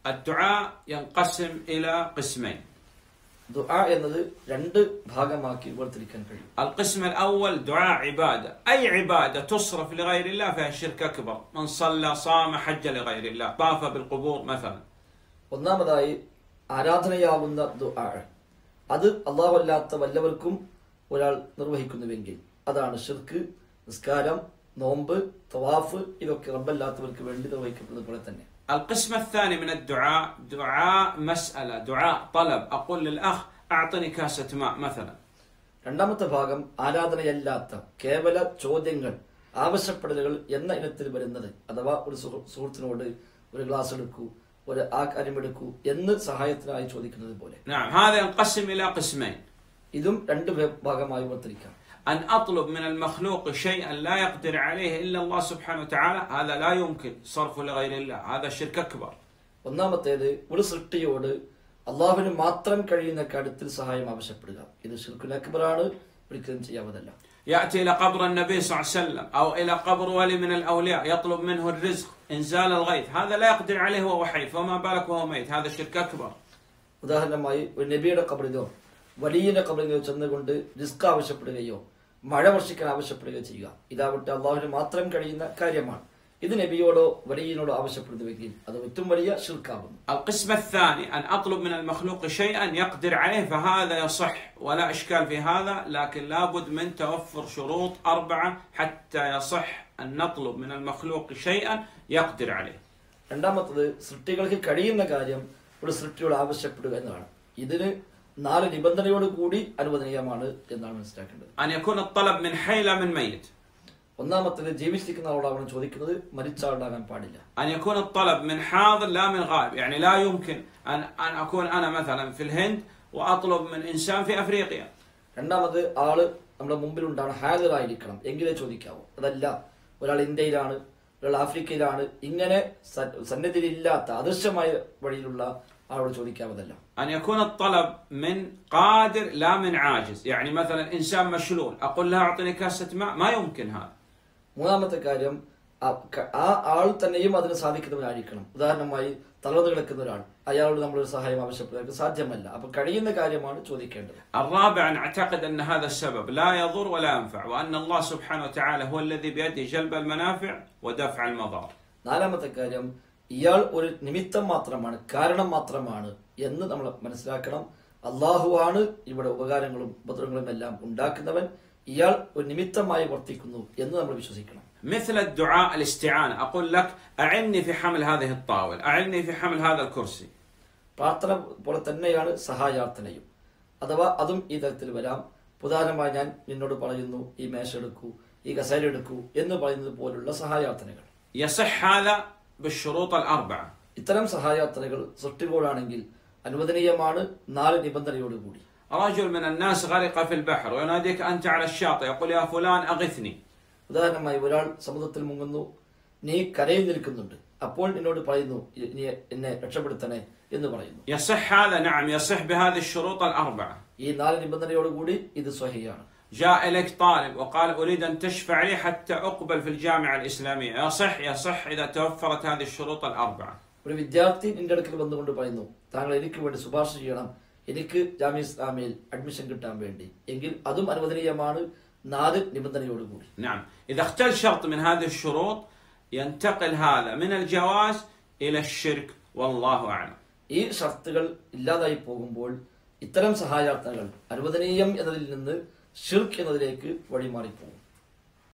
الدعاء ينقسم إلى قسمين ദുആ എന്നത് രണ്ട് ഭാഗമാക്കി വേർതിരിക്കാൻ കഴിയും القسم الأول دعاء عبادة أي عبادة تصرف لغير الله فيها شرك أكبر من صلى صام حج لغير الله طاف بالقبور مثلا ഒന്നാമതായി ആരാധനയാവുന്ന ദുആ അത് അള്ളാഹു അല്ലാത്ത വല്ലവർക്കും ഒരാൾ നിർവഹിക്കുന്നുവെങ്കിൽ അതാണ് ഷിർക്ക് നിസ്കാരം നോമ്പ് തവാഫ് ഇതൊക്കെ റബ്ബല്ലാത്തവർക്ക് വേണ്ടി നിർവഹിക്കപ്പെടുന്നത് പോലെ തന്നെ القسم الثاني من الدعاء دعاء مسألة دعاء طلب أقول للأخ أعطني كاسة ماء مثلا രണ്ടാമത്തെ ഭാഗം ആരാധനയല്ലാത്ത കേവല ചോദ്യങ്ങൾ ആവശ്യപ്പെടലുകൾ എന്ന ഇനത്തിൽ വരുന്നത് അഥവാ ഒരു സുഹൃ- സുഹൃത്തിനോട് ഒരു ഗ്ലാസ് എടുക്കൂ ഒരു ആ കാര്യം എടുക്കൂ എന്ന് സഹായത്തിനായി ചോദിക്കുന്നത് പോലെ نعم هذا ينقسم إلى قسمين ഇതും രണ്ട് ഭേ- ഭാഗമായി വേർതിരിക്കാം أن أطلب من المخلوق شيئا لا يقدر عليه إلا الله سبحانه وتعالى هذا لا يمكن صرفه لغير الله هذا شرك أكبر ഒന്നാമത്തേത് ഒരു സൃഷ്ടിയോട് അള്ളാഹുവിന് മാത്രം കഴിയുന്ന കാര്യത്തിൽ സഹായം ആവശ്യപ്പെടുക ഇത് ഷിർക്കുൽ അക്ബറാണ് ഒരിക്കലും ചെയ്യാവതല്ല يأتي إلى قبر النبي صلى الله عليه وسلم أو إلى قبر ولي من الأولياء يطلب منه الرزق إنزال الغيث هذا لا يقدر عليه وهو حي فما بالك وهو ميت هذا شرك أكبر ഉദാഹരണമായി ഒരു നബിയുടെ കബറിലോ വലിയന്റെ കബറിലോ ചെന്നുകൊണ്ട് റിസ്ക് ആവശ്യപ്പെടുകയോ മഴ വർഷിക്കാൻ ആവശ്യപ്പെടുകയോ ചെയ്യുക ഇതാവട്ടെ അള്ളാഹുവിന് മാത്രം കഴിയുന്ന കാര്യമാണ് ഇത് നബിയോടോ വലിയനോടോ ആവശ്യപ്പെടുന്നുവെങ്കിൽ അത് ഏറ്റവും വലിയ ഷിർക്കാവുന്നു القسم الثاني أن أطلب من المخلوق شيئا يقدر عليه فهذا يصح ولا إشكال في هذا لكن لابد من توفر شروط أربعة حتى يصح أن نطلب من المخلوق شيئا يقدر عليه രണ്ടാമത്തത് സൃഷ്ടികൾക്ക് കഴിയുന്ന കാര്യം ഒരു സൃഷ്ടിയോട് ആവശ്യപ്പെടുക എന്നതാണ് ഇതിന് നാല് നിബന്ധനയോട് കൂടി അനുവദനീയമാണ് എന്നാണ് മനസ്സിലാക്കേണ്ടത് أن يكون الطلب من حي لا من ميت ഒന്നാമത്തത് ജീവിച്ചിരിക്കുന്ന ആളോടാവണം ചോദിക്കുന്നത് മരിച്ച ആളാകാൻ പാടില്ല أن يكون الطلب من حاضر لا من غائب يعني لا يمكن أن أن أكون أنا مثلا في الهند وأطلب من إنسان في أفريقيا രണ്ടാമത് ആള് നമ്മുടെ മുമ്പിലുണ്ടാണ് ഹാജറായിരിക്കണം എങ്കിലേ ചോദിക്കാവൂ അതല്ല ഒരാൾ ഇന്ത്യയിലാണ് ഒരാൾ ആഫ്രിക്കയിലാണ് ഇങ്ങനെ സ- സന്നിധിയിലില്ലാത്ത അദൃശ്യമായ വഴിയിലുള്ള ആളോട് ചോദിക്കാവതല്ല أن يكون الطلب من قادر لا من عاجز يعني مثلا إنسان مشلول أقول له أعطني كاسة ماء ما يمكن هذا മൂന്നാമത്തെ കാര്യം ആ ക- ആ ആൾ തന്നെയും അതിന് സാധിക്കുന്നവനായിരിക്കണം ഉദാഹരണമായി തളർന്നു കിടക്കുന്ന ഒരാൾ അയാളോട് നമ്മളൊരു സഹായം ആവശ്യപ്പെടുന്നത് സാധ്യമല്ല അപ്പൊ കഴിയുന്ന കാര്യമാണ് ചോദിക്കേണ്ടത് الرابع نعتقد أن هذا السبب لا يضر ولا ينفع وأن الله سبحانه وتعالى هو الذي بيده جلب المنافع ودفع المضار നാലാമത്തെ കാര്യം ഇയാൾ ഒരു നിമിത്തം മാത്രമാണ് കാരണം മാത്രമാണ് എന്ന് നമ്മൾ മനസ്സിലാക്കണം അള്ളാഹുവാണ് ഇവിടെ ഉപകാരങ്ങളും ഉപദ്രവങ്ങളും എല്ലാം ഉണ്ടാക്കുന്നവൻ ഇയാൾ ഒരു നിമിത്തമായി വർത്തിക്കുന്നു എന്ന് നമ്മൾ വിശ്വസിക്കണം مثل الدعاء الاستعانة أقول لك أعني في حمل هذه الطاولة أعني في حمل هذا الكرسي പ്രാർത്ഥന പോലെ തന്നെയാണ് സഹായാർത്ഥനയും അഥവാ അതും ഈ തരത്തിൽ വരാം ഉദാഹരണമായി ഞാൻ നിന്നോട് പറയുന്നു ഈ മേശ എടുക്കൂ ഈ കസേര എടുക്കൂ എന്ന് പറയുന്നത് പോലുള്ള സഹായാർത്ഥനകൾ يصح هذا بالشروط الأربعة ഇത്തരം സഹായാർത്ഥനകൾ സൃഷ്ടികളാണെങ്കിൽ അനുവദനീയമാണ് നാല് നിബന്ധനയോടുകൂടി رجل من الناس غرق في البحر ويناديك أنت على الشاطئ يقول يا فلان أغثني ഉദാഹരണമായി ഒരാൾ സമുദ്രത്തിൽ മുങ്ങുന്നു നീ കരയിൽ നിൽക്കുന്നുണ്ട് അപ്പോൾ നിന്നോട് പറയുന്നു "ഇ- നീ എന്നെ രക്ഷപ്പെടുത്തണേ എന്ന് പറയുന്നു يصح هذا نعم يصح بهذه الشروط الأربعة ഈ നാല് നിബന്ധനയോടുകൂടി ഇത് സ്വഹിയാണ് جاء إليك طالب وقال أريد أن تشفع لي حتى أقبل في الجامعة الإسلامية يصح يصح إذا توفرت هذه الشروط الأربعة ഒരു വിദ്യാർത്ഥി നിന്റെ അടുക്കൽ വന്നുകൊണ്ട് പറയുന്നു താങ്കൾ എനിക്ക് വേണ്ടി ശുപാർശ ചെയ്യണം എനിക്ക് ജാമ്യ ഇസ്ലാമിയിൽ അഡ്മിഷൻ കിട്ടാൻ വേണ്ടി എങ്കിൽ അതും അനുവദനീയമാണ് നാല് നിബന്ധനയോടുകൂടി نعم إذا اختل شرط من هذه الشروط ينتقل هذا من الجواز إلى الشرك والله أعلم ഈ ഷർത്തുകൾ ഇല്ലാതായി പോകുമ്പോൾ ഇത്തരം സഹായാർത്ഥനകൾ അനുവദനീയം എന്നതിൽ നിന്ന് ഷിർക്ക് എന്നതിലേക്ക് വഴിമാറിപ്പോകും